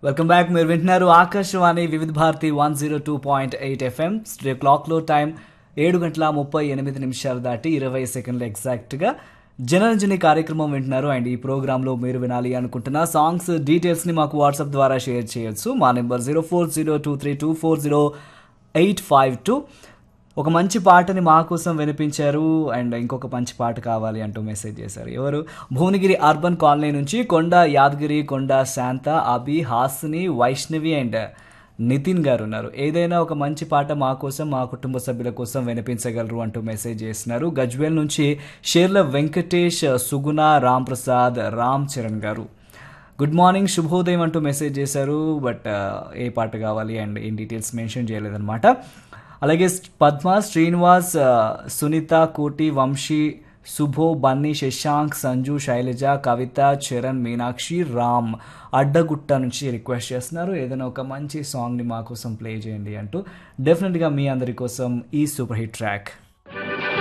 welcome back మీరు వింటున్నారు Akashvani Vividh Bharati one zero two point eight FM studio క్లాక్లో టైం ఏడు గంటల ముప్పై ఎనిమిది నిమిషాలు దాటి ఇరవై సెకండ్లు ఎగ్జాక్ట్గా జనరంజని కార్యక్రమం వింటున్నారు అండ్ ఈ ప్రోగ్రాంలో మీరు వినాలి అనుకుంటున్న సాంగ్స్ డీటెయిల్స్ని మాకు వాట్సాప్ ద్వారా షేర్ చేయొచ్చు మా number zero four zero two three two four zero eight five two ఒక మంచి పాటని మా కోసం వినిపించారు అండ్ ఇంకొక మంచి పాట కావాలి అంటూ మెసేజ్ చేశారు ఎవరు భువనగిరి అర్బన్ కాలనీ నుంచి కొండ యాదగిరి కొండ శాంత అభి హాసిని వైష్ణవి అండ్ నితిన్ గారు ఉన్నారు ఏదైనా ఒక మంచి పాట మా కోసం మా కుటుంబ సభ్యుల కోసం వినిపించగలరు అంటూ మెసేజ్ చేస్తున్నారు గజ్వేల్ నుంచి షేర్ల వెంకటేష్ సుగుణ రామ్ ప్రసాద్ రామ్ చరణ్ గారు గుడ్ మార్నింగ్ శుభోదయం అంటూ మెసేజ్ చేశారు బట్ ఏ పాట కావాలి అండ్ ఏం డీటెయిల్స్ మెన్షన్ చేయలేదన్నమాట అలాగే పద్మ శ్రీనివాస్ ఆ, సునీత కోటి వంశీ శుభో బన్నీ శశాంక్ సంజు శైలజ కవిత చరణ్ మీనాక్షి రామ్ అడ్డగుట్ట నుంచి రిక్వెస్ట్ చేస్తున్నారు ఏదైనా ఒక మంచి సాంగ్ని మా కోసం ప్లే చేయండి అంటూ డెఫినెట్గా మీ అందరి కోసం ఈ సూపర్ హిట్ ట్రాక్